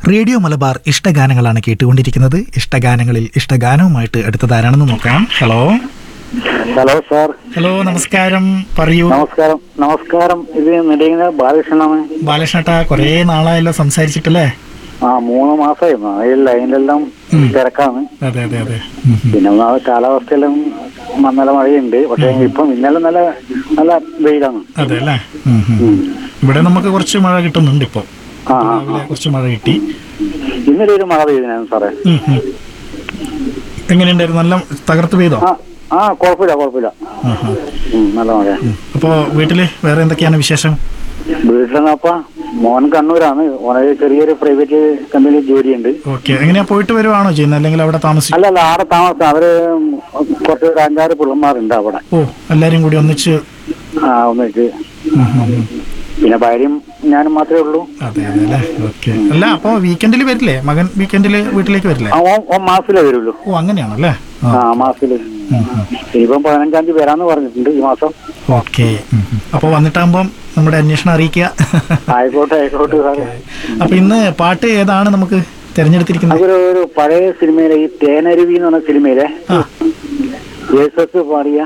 Radio Malabar ഇഷ്ടഗാനങ്ങളാണ് കേട്ടുകൊണ്ടിരിക്കുന്നത് ഇഷ്ടഗാനങ്ങളിൽ ഇഷ്ടഗാനവുമായിട്ട് അടുത്തതാരാണെന്ന് നോക്കാം hello hello sir hello നമസ്കാരം പറയൂ നമസ്കാരം നമസ്കാരം ഇത് നെടുങ്ങ ബാലകൃഷ്ണനാണ് ബാലകൃഷ്ണട്ട കുറേ നാളായല്ലോ സംസാരിച്ചിട്ടല്ലേ ആ മൂന്ന് മാസമായിരുന്നു ഈ ലൈനിലെല്ലാം ഉം. തിരക്കാണ് അതെ അതെ അതെ ഉം, ഉം. പിന്നെ ഒന്നാമത് കാലാവസ്ഥയിലും നല്ല മഴയുണ്ട് പക്ഷെ ഇപ്പം ഇന്നലെ നല്ല നല്ല വെയിലാണ് അതെ അല്ലേ ഉം, ഉം. ഉം. ഇവിടെ നമുക്ക് കുറച്ച് മഴ കിട്ടുന്നുണ്ട് ഇപ്പോൾ ആ ആ, രാവിലെ ആ. കുറച്ച് മഴ കിട്ടി ഇന്നലെ ഒരു മഴ പെയ്തിനായിരുന്നു സാറേ ഉം, ഉം. എങ്ങനെയുണ്ടായിരുന്നു നല്ല തകർത്ത് പെയ്തോ ആ ആ കുഴപ്പമില്ല കുഴപ്പമില്ല ആഹാ. ഉം, നല്ല മഴ അപ്പോ വീട്ടില് വേറെ എന്തൊക്കെയാണ് വിശേഷം വീട്ടിലെന്നപ്പ മോൻ കണ്ണൂരാണ് ഓനെ ചെറിയൊരു പ്രൈവറ്റ് കമ്പനിയിൽ ജോലിയുണ്ട് ഓക്കെ എങ്ങനെയാ പോയിട്ട് വരുവാണോ ചെയ്യുന്നത് അല്ലെങ്കിൽ അവിടെ താമസിക്കും അല്ല അല്ല ആടെ താമസം അവര് കുറച്ച് ഒരു അഞ്ചാറ് പിള്ളമാരുണ്ട് അവിടെ ഓ എല്ലാരും കൂടി ഒന്നിച്ച് ആ ഒന്നിച്ച് ഉം, ഉം, ഉം. പിന്നെ ഭാര്യയും ഞാനും മാത്രമേ ഉള്ളൂ അതെ അതെ അല്ലേ ഓക്കെ അല്ല അപ്പൊ വീക്കെൻഡിൽ വരില്ലേ മകൻ വീക്കെൻഡിൽ വീട്ടിലേക്ക് വരില്ലേ ആ, ഓൻ ഓൻ മാസത്തിലേ വരുള്ളൂ ഓ അങ്ങനെയാണല്ലേ ആ. ആ മാസത്തില് ഉം, ഉം. ഇനിയിപ്പം പതിനഞ്ചാം തീയതി വരാന്ന് പറഞ്ഞിട്ടുണ്ട് ഈ മാസം ഓക്കെ ഉം, ഉം. അപ്പൊ വന്നിട്ടാകുമ്പം നമ്മുടെ അന്വേഷണം അറിയിക്കുക ആയിക്കോട്ടെ ആയിക്കോട്ടെ സാറേ അപ്പൊ ഇന്ന് പാട്ട് ഏതാണ് നമുക്ക് തിരഞ്ഞെടുത്തിരിക്കുന്നത് അതൊരു ഒരു പഴയ സിനിമയിലെ ഈ തേനരുവി എന്ന് പറഞ്ഞ സിനിമയിലെ ആ യേശസ് പാടിയ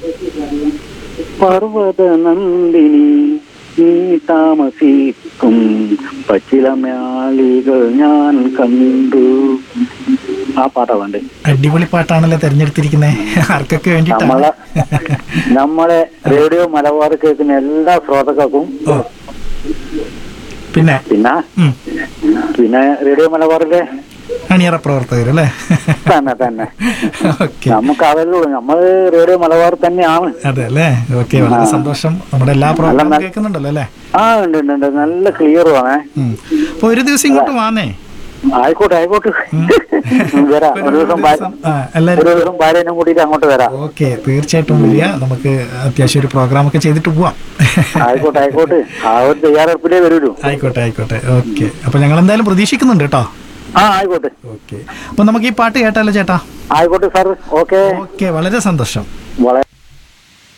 പർവ്വത നന്ദിനി നീ താമസിക്കും പച്ചിലമാളികൾ ഞാൻ കണ്ടു ആ പാട്ടാ വേണ്ടേ അടിപൊളി പാട്ടാണല്ലോ തിരഞ്ഞെടുത്തിരിക്കുന്നത് ആർക്കൊക്കെ വേണ്ടിയിട്ടാണ് നമ്മളെ നമ്മളെ റേഡിയോ മലബാർ കേൾക്കുന്ന എല്ലാ ശ്രോതാക്കൾക്കും ഓ പിന്നെ പിന്നെ ഉം. പിന്നെ റേഡിയോ മലബാറിന്റെ അണിയറ പ്രവർത്തകർ അല്ലേ തന്നെ തന്നെ ഓക്കെ നമുക്ക് അതല്ലേ നമ്മൾ റേഡിയോ മലബാർ തന്നെയാണ് അതെ അല്ലേ ഓക്കെ വളരെ സന്തോഷം നമ്മുടെ എല്ലാ പ്രോഗ്രാമും നല്ല- കേൾക്കുന്നുണ്ടല്ലോ അല്ലേ ആ ഉണ്ട് ഉണ്ട് ഉണ്ട് നല്ല ക്ലിയർ ആണേ ഉം. അപ്പൊ ഒരു ദിവസം ഇങ്ങോട്ട് വാന്നേ ആയിക്കോട്ടെ ആയിക്കോട്ടെ വരാം ഒരു ദിവസം ഭാര്യ- ആ, എല്ലാരും ഒരു ദിവസം ഭാര്യനെ കൂട്ടിയിട്ട് അങ്ങോട്ട് വരാം ഓക്കെ തീർച്ചയായിട്ടും വരിക നമുക്ക് അത്യാവശ്യം ഒരു പ്രോഗ്രാം ഒക്കെ ചെയ്തിട്ട് പോവാം ആയിക്കോട്ടെ ആയിക്കോട്ടെ ആ ഒരു തയ്യാറെടുപ്പിലേ വരുള്ളൂ ആയിക്കോട്ടെ ആയിക്കോട്ടെ ഓക്കെ അപ്പൊ ഞങ്ങൾ എന്തായാലും പ്രതീക്ഷിക്കുന്നുണ്ട് കേട്ടോ ആ ആയിക്കോട്ടെ ഓക്കെ അപ്പൊ നമുക്ക് ഈ പാട്ട് കേട്ടാലോ ചേട്ടാ ആയിക്കോട്ടെ സാർ ഓക്കെ ഓക്കെ വളരെ സന്തോഷം വളരെ